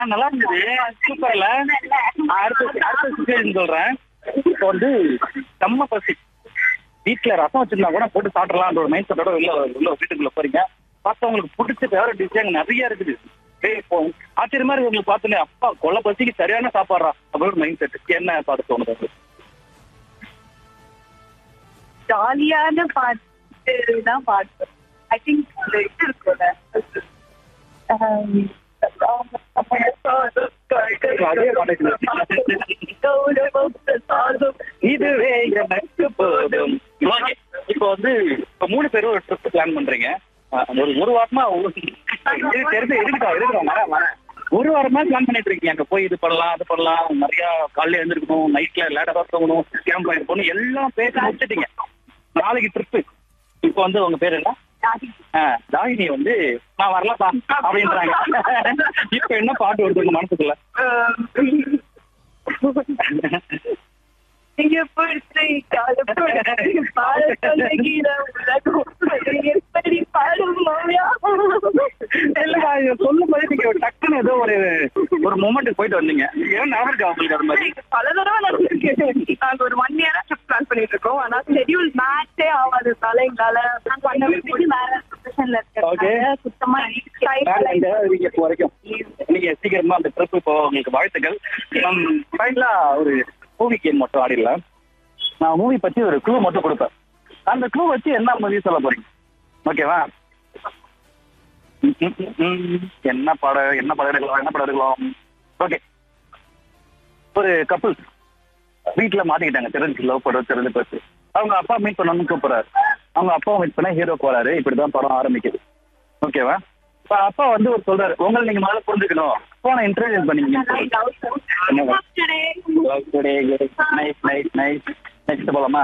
ஆ, நல்லா இருந்தது சூப்பர்ல அடுத்த அடுத்த சுச்சுவேஷன் சொல்றேன் இப்போ வந்து செம்ம பசி வீட்டுல ரசம் வச்சிருந்தா கூட போட்டு சாப்பிடலாம்ன்ற ஒரு மைண்ட் செட்டோட உள்ள உள்ள வீட்டுக்குள்ள போறீங்க பார்த்தா உங்களுக்கு பிடிச்ச ஃபேவரட் டிஷ் அங்க நிறைய இருக்குது டேய், இப்போ ஆச்சரியமா இருக்கு உங்களுக்கு பார்த்தோன்னே அப்பா கொலை பசிக்கு சரியான சாப்பாடுறா அப்படின்னு மைண்ட் செட் என்ன பார்த்து தோணுது உங்களுக்கு? ஜாலியான பாட்டு தான் பாட்டு ஐ திங்க் இந்த இது இருக்கும்ல அதே இதுவே எனக்கு போதும் Okay. இப்போ வந்து இப்போ மூணு பேரும் ஒரு ட்ரிப் பிளான் பண்றீங்க அஹ் ஒரு ஒரு வாரமா ஒரு- இது தெரிஞ்சு இருக்கட்டும் இருக்கட்டும் வரேன் வரேன் ஒரு வாரமா பிளான் பண்ணிட்டு இருக்கீங்க அங்க போய் இது பண்ணலாம் அது பண்ணலாம் நிறைய காலையில எழுந்திருக்கணும் நைட்ல லேட்டா தூங்கணும் கேம்ப் ஃபயர் போகணும் எல்லாம் பேசி முடிச்சிட்டீங்க நாளைக்கு ட்ரிப்பு இப்போ வந்து உங்க பேர் என்ன ஆஹ் தாகினி வந்து நான் வரலப்பா அப்படின்றாங்க இப்ப என்ன பாட்டு வருது உங்க மனசுக்குள்ள நீங்க பிடிச்ச காலப்படி பாட சொல்லுகிற உலகம் எப்படி பாடும் மௌயா இல்லக்கா இதை சொல்லும் போது நீங்க டக்குன்னு ஏதோ ஒரு ஒரு மூமெண்ட் போயிட்டு வந்தீங்க ஏன் ஞாபகம் இருக்கா உங்களுக்கு அது மாதிரி பல தடவை நடந்திருக்கு நாங்க ஒரு ஒன் இயரா ட்ரிப் பிளான் பண்ணிட்டு இருக்கோம் ஆனா ஷெட்யூல் மேட்சே ஆகாததுனால எங்களால பண்ண முடியாது வேற ப்ரொஃபஷன்ல Okay. இருக்க சுத்தமா வேலை இந்த நீங்க இப்போ வரைக்கும் நீங்க சீக்கிரமா அந்த ட்ரிப் இப்போ உங்களுக்கு வாழ்த்துக்கள் ஃபைனலா ஒரு மூவி கேம் மட்டும் ஆடிடலாம் நான் மூவி பத்தி ஒரு க்ளூ மட்டும் கொடுப்பேன் அந்த க்ளூ வச்சு என்ன மூவி சொல்ல போறீங்க ஓகேவா ம், ம், ம், ம். என்ன படம் என்ன படம் எடுக்கலாம் என்ன படம் எடுக்கலாம் ஓகே ஒரு கப்புள் வீட்டுல மாட்டிக்கிட்டாங்க தெரிஞ்சு லவ் படம் தெரிஞ்சு போச்சு அவங்க அப்பா மீட் பண்ணணும்னு கூப்பிடுறாரு அவங்க அப்பா மீட் பண்ண ஹீரோ போறாரு இப்படிதான் படம் ஆரம்பிக்குது ஓகேவா இப்ப அப்பா வந்து ஒரு சொல்றாரு உங்களை நீங்க முதல்ல புரிஞ்சுக்கணும் போன இன்டர்வியூ பண்ணீங்க நைஸ் நைஸ் நைஸ் நெக்ஸ்ட் போலாமா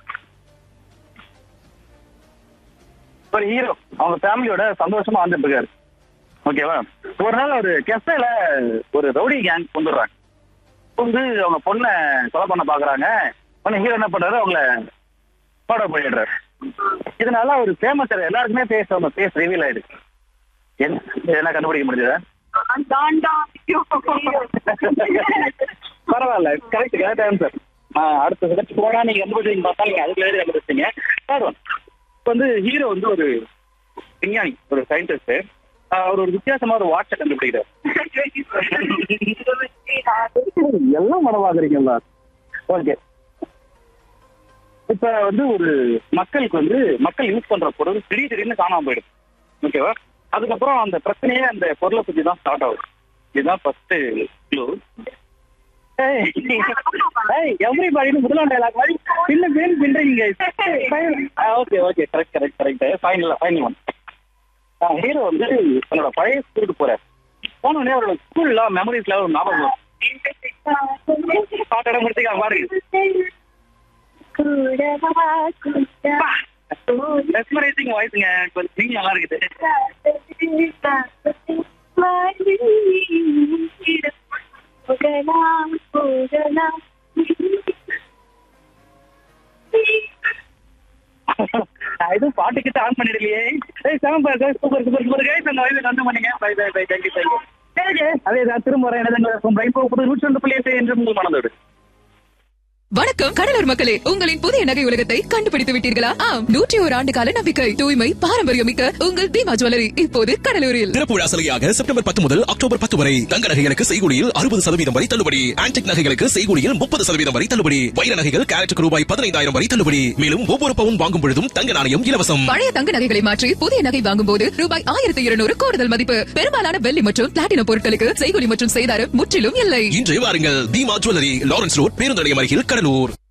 ஒரு ஹீரோ அவங்க ஃபேமிலியோட சந்தோஷமா வந்துட்டு இருக்காரு ஓகேவா ஒரு நாள் ஒரு கெஃபேல ஒரு ரவுடி கேங் கொண்டுடுறாங்க வந்து அவங்க பொண்ணை கொலை பண்ண பாக்குறாங்க உடனே ஹீரோ என்ன பண்றாரு அவங்கள ஃபாலோ பண்ணிடுறாரு இதனால ஒரு ஃபேமஸ் எல்லாருக்குமே பேச அவங்க பேஸ் ரிவீல் ஆயிடுச்சு என்ன என்ன கண்டுபிடிக்க முடிஞ்சதா தாண்டா பரவாயில்ல கரெக்ட் கரெக்ட் ஆன்சர் அடுத்த செகண்ட் போனா நீங்க கண்டுபிடிச்சிங்க பார்த்தா நீங்க அதுக்கு எழுதி கண்டுபிடிச்சிங்க தேர்ட் ஒன் இப்போ வந்து ஹீரோ வந்து ஒரு விஞ்ஞானி ஒரு சயின்டிஸ்ட் அவர் ஒரு வித்தியாசமா ஒரு வாட்சை கண்டுபிடிக்கிறார் எல்லாம் மனமாகறீங்களா ஓகே இப்ப வந்து ஒரு மக்களுக்கு வந்து மக்கள் யூஸ் பண்ற பொருள் திடீர் திடீர்னு காணாம போயிடுது ஓகேவா அதுக்கப்புறம் அந்த பிரச்சனையே அந்த பொருளை பத்தி தான் ஸ்டார்ட் ஆகுது இதுதான் ஃபர்ஸ்ட் க்ளூ எவ்ரிபாடினு முதலாம் டைலாக் மாதிரி பின்ன பேர் பின்றீங்க okay okay correct correct correct final final one hero வந்து தன்னோட பழைய ஸ்கூலுக்கு போறாரு போன உடனே அவரோட ஸ்கூல்ல மெமரிஸ்ல ஒரு ஞாபகம் வரும் பாட்டோட முடிச்சுக்கலாம் பாருங்க மெஸ்மரைசிங் வாய்ஸுங்க கொஞ்சம் நீங்க நல்லா இருக்குது நான் எதுவும் பாட்டு கிட்ட ஆன் பண்ணிடலையே ஏய் seven super super super guys அந்த வயது கண்டு பண்ணீங்க bye bye bye thank you thank you அதே நான் திரும்ப வரேன் எனது பிரைன் புது நூற்றி ரெண்டு புள்ளி எட்டு என்று உங்கள் மனதோடு வணக்கம் கடலூர் மக்களே உங்களின் புதிய நகை உலகத்தை கண்டுபிடித்து விட்டீர்களா ஆம் நூற்றி ஒரு ஆண்டு கால நம்பிக்கை தூய்மை பாரம்பரியம் மிக்க உங்கள் தீமா ஜுவல்லரி இப்போது கடலூரில் திறப்பு விழா சலுகையாக செப்டம்பர் பத்து முதல் அக்டோபர் பத்து வரை தங்க நகைகளுக்கு செய்கூலியில் அறுபது சதவீதம் வரை தள்ளுபடி ஆன்டிக் நகைகளுக்கு செய்கூலியில் முப்பது சதவீதம் வரை தள்ளுபடி வைர நகைகள் கேரட்டுக்கு ரூபாய் பதினைந்தாயிரம் வரை தள்ளுபடி மேலும் ஒவ்வொரு பவுன் வாங்கும் பொழுதும் தங்க நாணயம் இலவசம் பழைய தங்க நகைகளை மாற்றி புதிய நகை வாங்கும் போது ரூபாய் ஆயிரத்தி இருநூறு கூடுதல் மதிப்பு பெரும்பாலான வெள்ளி மற்றும் பிளாட்டினம் பொருட்களுக்கு செய்கூலி மற்றும் செய்தாரம் முற்றிலும் இல்லை இன்றே வாருங்கள் தீமா ஜுவல்லரி லாரன்ஸ் ரோட் பேருந்து நிலையம் அருகில் கடலூர்